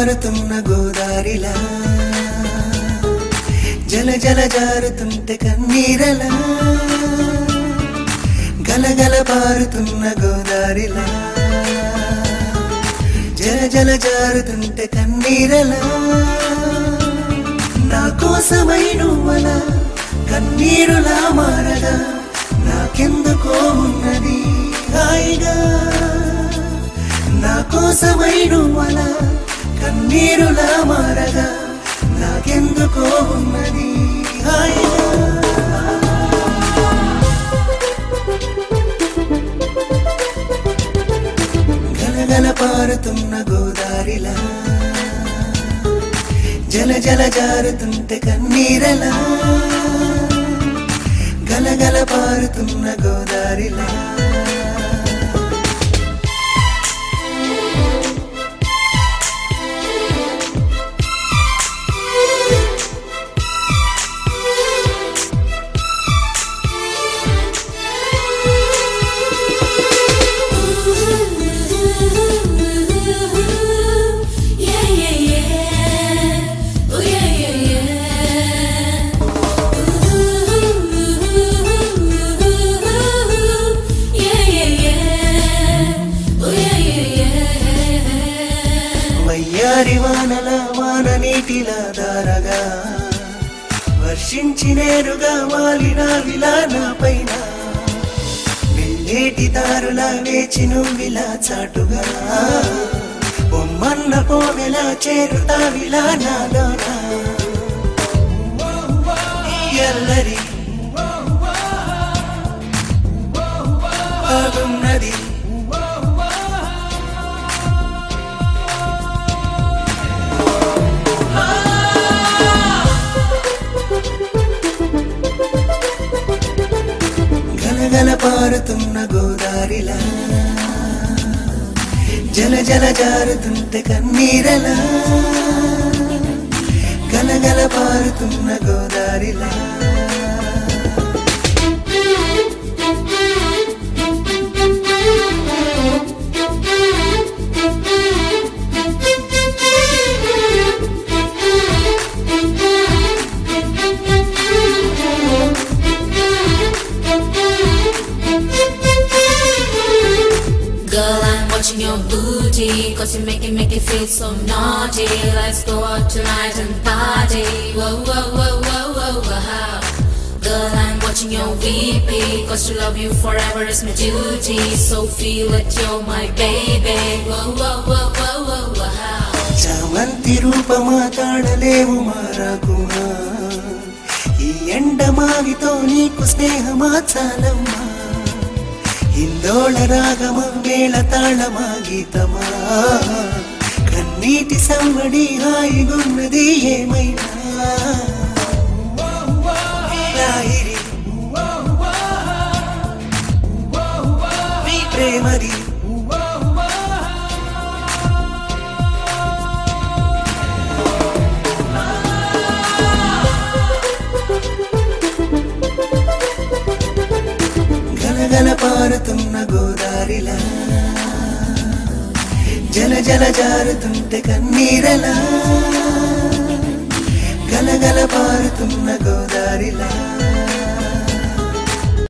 పారుతున్న గోదారిలా జల జల జారుతుంటే కన్నీరలా గలగల పారుతున్న గోదారిలా జల జల జారుతుంటే కన్నీరలా నా కోసమై నువ్వలా కన్నీరులా మారగా నాకెందుకో ఉన్నది హాయిగా నా కోసమై నువ్వలా కన్నీరులా మారగా నాకెందుకో ఉన్నది హాయిగా గలగల పారుతున్న గోదారిలా జల జల జారుతుంటే కన్నీరలా గలగల పారుతున్న గోదారిలా Yeah, yeah, yeah. Oh, yeah, yeah, yeah. Yeah, yeah, yeah. Oh, yeah, yeah, yeah. వయ్యారి వానల వాన నీటిలా దారగా వర్షించి నేరుగా వాలిన విలా నా పైన వెళ్ళేటి దారులా వేచి నువ్విలా చాటుగా బొమ్మన్న పోవెలా చేరుతా విలా నాలోనా ఎల్లరి బాగున్నది గలగల పారుతున్న గోదారిలా జల జల జారుతుంటే కన్నీరలా గలగల పారుతున్న గోదారిలా Girl, I'm watching your booty Cause you make it, make it feel so naughty Let's go out tonight and party Whoa, whoa, whoa, whoa, whoa, whoa Girl, I'm watching your VP Cause to love you forever is my duty So feel it, you're my baby Whoa, whoa, whoa, whoa, whoa, whoa చామంతి రూపమా తాడలేవు మారాకుమా ఈ ఎండమావితో నీకు స్నేహమా చాలమ్మా హిందోళ రాగమా మేళ తాళమా గీతమా కన్నీటి సవ్వడి హాయిగున్నది ఏమైనా లాహిరి నీ ప్రేమది గలగల పారుతున్న గోదారిలా జల జల జారుతుంటే కన్నీరలా